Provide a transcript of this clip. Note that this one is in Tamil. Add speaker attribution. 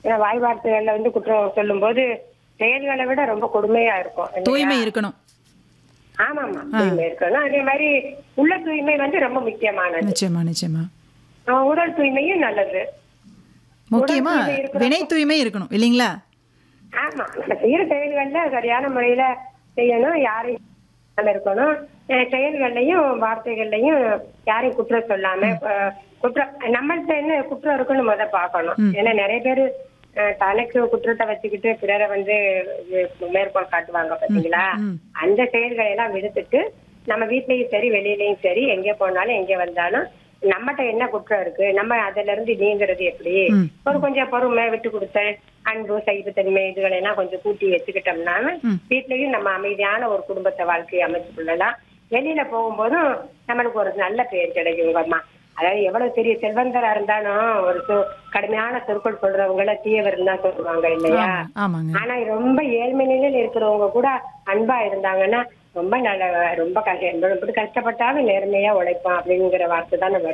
Speaker 1: ஏன்னா வாய் வார்த்தைகள்ல வந்து குற்றம் சொல்லும்போது செயல்களை விட ரொம்ப கொடுமையா இருக்கும் இல்லையா?
Speaker 2: தூய்மை இருக்கணும்
Speaker 1: ஆமா ஆமா தூய்மை இருக்கணும் அதே மாதிரி உள்ள தூய்மை வந்து ரொம்ப முக்கியமானது
Speaker 2: நிச்சயமா நிச்சயமா
Speaker 1: அஹ் உடல் தூய்மையும் நல்லது
Speaker 2: முக்கியமா
Speaker 1: தூய்மை இருக்கணும்.
Speaker 2: வினை தூய்மை இருக்கணும் இல்லைங்களா
Speaker 1: ஆமா நம்ம செய்யற செயல்கள்ல சரியான முறையில செய்யணும் யாரையும் இல்லாம இருக்கணும் அஹ் செயல்கள்லயும் வார்த்தைகள்லயும் யாரையும் குற்றம் சொல்லாம அஹ் குற்றம் நம்மள்ட்ட என்ன குற்றம் இருக்குன்னு முத பார்க்கணும் ஏன்னா நிறைய பேரு அஹ் தனக்கு குற்றத்தை வச்சுக்கிட்டு பிறரை வந்து இது மேற்கோள் காட்டுவாங்க பாத்தீங்களா அந்த செயல்களை எல்லாம் விடுத்துட்டு நம்ம வீட்லயும் சரி வெளியிலயும் சரி எங்க போனாலும் எங்க வந்தாலும் நம்மகிட்ட என்ன குற்றம் இருக்கு நம்ம அதுல இருந்து நீங்கிறது எப்படி ஒரு கொஞ்சம் பொறுமை விட்டு கொடுத்தல் அன்பு சகிப்புத்தன்மை இதுகளை எல்லாம் கொஞ்சம் கூட்டி வச்சுக்கிட்டோம்னா வீட்லயும் நம்ம அமைதியான ஒரு குடும்பத்தை வாழ்க்கையை அமைச்சு கொள்ளலாம் வெளியில போகும்போதும் நம்மளுக்கு ஒரு நல்ல பெயர் கிடைக்குங்கம்மா அதாவது எவ்வளவு பெரிய செல்வந்தரா இருந்தாலும் ஒரு சொ- கடுமையான சொற்கள் சொல்றவங்கள தீயவர் தான் சொல்லுவாங்க இல்லையா
Speaker 2: ஆமா, ஆமாங்க
Speaker 1: ஆனா ரொம்ப ஏழ்மை நிலையில இருக்கிறவங்க கூட அன்பா இருந்தாங்கன்னா ரொம்ப நல்ல ரொம்ப கஷ்டம் எப்படி கஷ்டப்பட்டாலும் நேர்மையா உழைப்பான் அப்படிங்கிற வார்த்தை தான் நம்ம